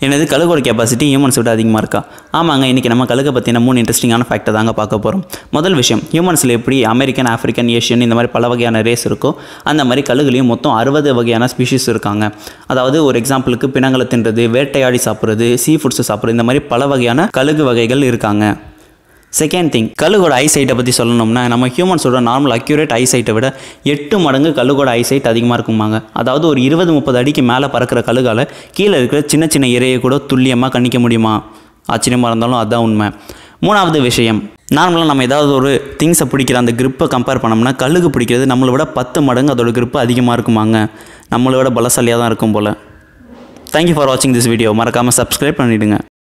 எனது கழுகோட capacity humans விட அதிகமாக இருக்கா ஆமாங்க இன்றைக்கி நம்ம கழுகை பற்றின மூணு இன்ட்ரெஸ்டிங்கான ஃபேக்ட்டை தாங்க பார்க்க போகிறோம் முதல் விஷயம் ஹியூமன்ஸில் எப்படி அமெரிக்கன் ஆஃப்ரிக்கன் ஏஷியன் இந்த மாதிரி பல வகையான ரேஸ் இருக்கோ அந்த மாதிரி கழுகுலையும் மொத்தம் அறுபது வகையான ஸ்பீஷிஸ் இருக்காங்க அதாவது ஒரு எக்ஸாம்பிளுக்கு பிணங்களை தின்றது வேட்டையாடி சாப்பிட்றது சீ ஃபுட்ஸ் சாப்பிட்றது இந்த மாதிரி பல வகையான கழுகு வகைகள் இருக்காங்க செகண்ட் திங் கழுகோட ஐசைட்டை பற்றி சொல்லணும்னா நம்ம ஹியூமன்ஸோட நார்மல் அக்யூரேட் ஐசைட்டை விட எட்டு மடங்கு கழுகோட ஐசைட் அதிகமாக இருக்குமாங்க அதாவது ஒரு இருபது முப்பது அடிக்கு மேலே பறக்கிற கழுகால கீழே இருக்கிற சின்ன சின்ன இறையை கூட துல்லியமாக கணிக்க முடியுமா ஆச்சரியமாக இருந்தாலும் அதுதான் உண்மை மூணாவது விஷயம் நார்மலாக நம்ம ஏதாவது ஒரு திங்ஸை பிடிக்கிற அந்த grip-அ கம்பேர் பண்ணோம்னா கழுகு பிடிக்கிறது நம்மளை விட பத்து மடங்கு அதோட grip அதிகமாக இருக்குமாங்க நம்மளை விட பலசாலியாக தான் இருக்கும் போல் தேங்க்யூ ஃபார் வாட்சிங் திஸ் வீடியோ மறக்காமல் சப்ஸ்கிரைப் பண்ணிவிடுங்க